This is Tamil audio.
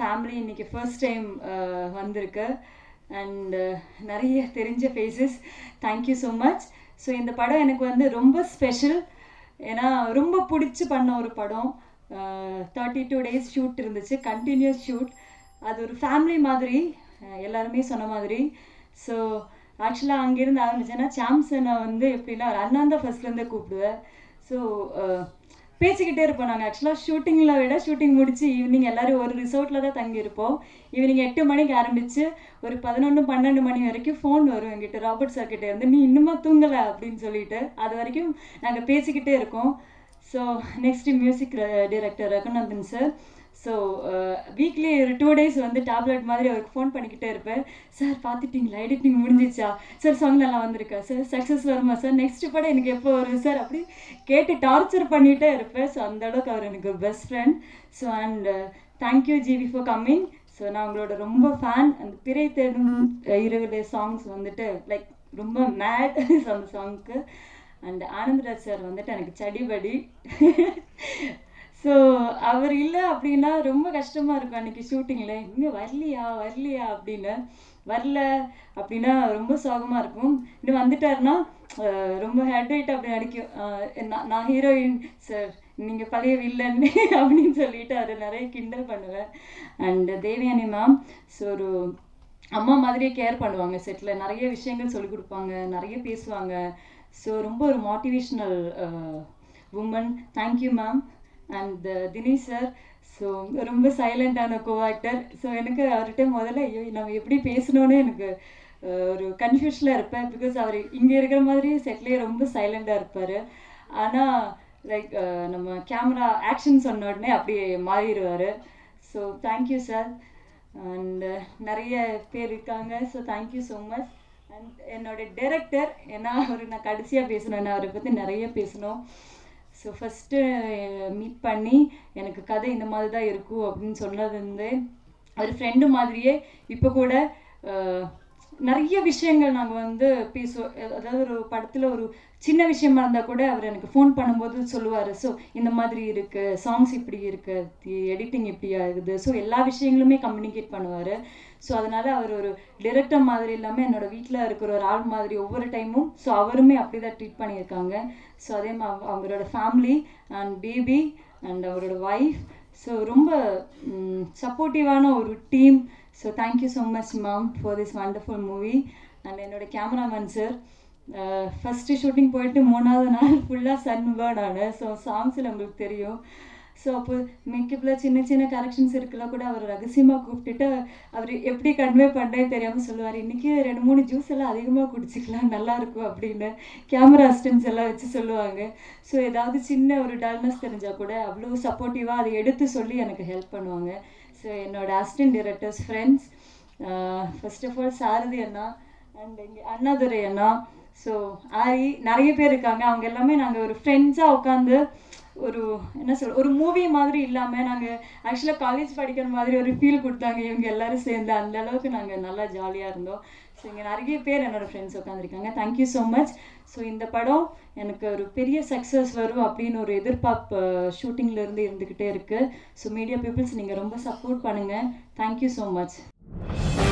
ஃபேமிலி இன்னைக்கு ஃபர்ஸ்ட் டைம் வந்திருக்கு அண்ட் நிறைய தெரிஞ்ச faces thank you so much so இந்த படம் எனக்கு வந்து ரொம்ப ஸ்பெஷல் ஏன்னா ரொம்ப பிடிச்சி பண்ண ஒரு படம் தேர்ட்டி டூ டேஸ் ஷூட் இருந்துச்சு கண்டினியூஸ் ஷூட் அது ஒரு ஃபேமிலி மாதிரி அஹ் எல்லாருமே சொன்ன மாதிரி ஸோ ஆக்சுவலாக அங்கேருந்து ஆரம்பிச்சேன்னா சாம்சனை வந்து எப்படின்னா ஒரு அண்ணன் தான் ஃபர்ஸ்ட்லேருந்தே கூப்பிடுவேன் ஸோ பேசிக்கிட்டே இருப்போம் நாங்கள் ஆக்சுவலாக ஷூட்டிங்கில் விட ஷூட்டிங் முடிச்சு ஈவினிங் எல்லாரும் ஒரு ரிசோர்ட்டில் தான் தங்கியிருப்போம் ஈவினிங் எட்டு மணிக்கு ஆரம்பித்து ஒரு பதினொன்று பன்னெண்டு மணி வரைக்கும் ஃபோன் வரும் எங்கிட்ட ராபர்ட் சார் கிட்ட இருந்து நீ இன்னுமா தூங்கலை அப்படின்னு சொல்லிட்டு அது வரைக்கும் நாங்கள் பேசிக்கிட்டே இருக்கோம் so next music director Raghunandan sir so weekly ஒரு டூ டேஸ் வந்து டேப்லெட் மாதிரி அவருக்கு ஃபோன் பண்ணிக்கிட்டே இருப்பேன் சார் பார்த்துட்டிங்களா எடிட்டிங் முடிஞ்சிச்சா சார் சாங் நல்லா வந்திருக்கா சார் சக்ஸஸ் வருமா சார் நெக்ஸ்ட் படம் எனக்கு எப்போ வரும் சார் அப்படி கேட்டு டார்ச்சர் பண்ணிகிட்டே இருப்பேன் ஸோ அந்த அளவுக்கு அவர் எனக்கு best friend so and thank you GV for coming so நான் உங்களோட ரொம்ப ஃபேன் அந்த பிறை தேடும் இருபது சாங்ஸ் வந்துட்டு லைக் ரொம்ப மேட் அந்த சாங்க்கு அண்ட் ஆனந்தராஜ் சார் வந்துட்டு எனக்கு சடிபடி ஸோ அவர் இல்லை அப்படின்னா ரொம்ப கஷ்டமாக இருக்கும் அன்றைக்கி ஷூட்டிங்கில் இங்கே வரலையா வரலையா அப்படின்னு வரல அப்படின்னா ரொம்ப சோகமாக இருக்கும் இன்னும் வந்துட்டாருன்னா அஹ், ரொம்ப ஹெட் வெயிட் அப்படி அடிக்கும் அஹ், நான் நான் ஹீரோயின் சார் நீங்கள் பழைய வில்லன்னு அப்படின்னு சொல்லிட்டு அவரை நிறைய கிண்டல் பண்ணுவேன் அண்ட் தேவயானி மேம் ஸோ ஒரு அம்மா மாதிரியே கேர் பண்ணுவாங்க செட்டில் நிறைய விஷயங்கள் சொல்லிக் கொடுப்பாங்க நிறைய பேசுவாங்க ஸோ ரொம்ப ஒரு motivational woman thank you ma'am and Dinesh sir so ரொம்ப சைலண்டான கோ ஆக்டர் ஸோ எனக்கு அவர்கிட்ட முதல்ல ஐயோ நம்ம எப்படி பேசணும்னு எனக்கு அஹ், ஒரு கன்ஃபியூஷனில் இருப்பேன் பிகாஸ் அவர் இங்கே இருக்கிற மாதிரி செட்லேயே ரொம்ப சைலண்டாக இருப்பார் ஆனால் லைக் நம்ம கேமரா ஆக்ஷன் சொன்ன உடனே அப்படியே மாறிடுவார் ஸோ தேங்க்யூ சார் அண்ட் நிறைய பேர் இருக்காங்க so thank you so much and என்னோட டைரக்டர் ஏன்னா அவர் நான் கடைசியாக பேசணும் அவரை பற்றி நிறைய பேசணும் ஸோ ஃபஸ்ட்டு மீட் பண்ணி எனக்கு கதை இந்த மாதிரி தான் இருக்கும் அப்படின்னு சொன்னது வந்து ஒரு ஃப்ரெண்டு மாதிரியே இப்போ கூட அஹ், நிறைய விஷயங்கள் நாங்கள் வந்து பேசுவோம் அஹ் அதாவது ஒரு படத்தில் ஒரு சின்ன விஷயமா இருந்தால் கூட அவர் எனக்கு ஃபோன் பண்ணும்போது சொல்லுவார் ஸோ இந்த மாதிரி இருக்குது சாங்ஸ் இப்படி இருக்குது எடிட்டிங் இப்படி ஆகுது ஸோ எல்லா விஷயங்களுமே கம்யூனிகேட் பண்ணுவார் ஸோ அதனால் அவர் ஒரு டிரெக்டர் மாதிரி இல்லாமல் என்னோட வீட்டில் இருக்கிற ஒரு ஆள் மாதிரி ஒவ்வொரு டைமும் ஸோ அவருமே அப்படி தான் ட்ரீட் பண்ணியிருக்காங்க ஸோ அதே மாதிரி அவங்களோட ஃபேமிலி அண்ட் பேபி அண்ட் அவரோட ஒய்ஃப் ஸோ ரொம்ப சப்போர்ட்டிவான ஒரு team so thank you so much ma'am for this wonderful movie and என்னோட கேமராமேன் சார் ஃபஸ்ட்டு ஷூட்டிங் போயிட்டு மூணாவது நாள் ஃபுல்லாக சன் பேர்ட் ஆனேன் ஸோ சாங்ஸில் உங்களுக்கு தெரியும் ஸோ அப்போ மேக்கப்பில் சின்ன சின்ன கரெக்ஷன்ஸ் இருக்குல்ல கூட அவர் ரகசியமாக கூப்பிட்டுட்டு அவர் எப்படி கன்வே பண்ணுறேன்னு தெரியாமல் சொல்லுவார் இன்றைக்கி ரெண்டு மூணு ஜூஸ் எல்லாம் அதிகமாக குடிச்சிக்கலாம் நல்லா இருக்கும் அப்படின்னு கேமரா அசிஸ்டன்ஸ் எல்லாம் வச்சு சொல்லுவாங்க ஸோ ஏதாவது சின்ன ஒரு டல்னஸ் தெரிஞ்சால் கூட அவ்வளோ சப்போர்ட்டிவாக அதை எடுத்து சொல்லி எனக்கு ஹெல்ப் பண்ணுவாங்க ஸோ என்னோட assistant directors friends first of all Sarathi அண்ணா அண்ட் இங்கே அண்ணாதுரை அண்ணா ஸோ ஆரி நிறைய பேர் இருக்காங்க அவங்க எல்லாமே நாங்கள் ஒரு ஃப்ரெண்ட்ஸாக உட்காந்து ஒரு என்ன சொல் ஒரு மூவி மாதிரி இல்லாமல் நாங்கள் ஆக்சுவலாக காலேஜ் படிக்கிற மாதிரி ஒரு ஃபீல் கொடுத்தாங்க இவங்க எல்லாரும் சேர்ந்து அந்த அளவுக்கு நாங்கள் நல்லா ஜாலியாக இருந்தோம் ஸோ இங்கே நிறைய பேர் என்னோட ஃப்ரெண்ட்ஸ் உட்காந்துருக்காங்க தேங்க்யூ ஸோ மச் ஸோ இந்த படம் எனக்கு ஒரு பெரிய சக்ஸஸ் வரும் அப்படின்னு ஒரு எதிர்பார்ப்பு ஷூட்டிங்கில் இருந்து இருந்துக்கிட்டே இருக்குது ஸோ மீடியா பீப்புள்ஸ் நீங்கள் ரொம்ப சப்போர்ட் பண்ணுங்கள் தேங்க்யூ ஸோ மச்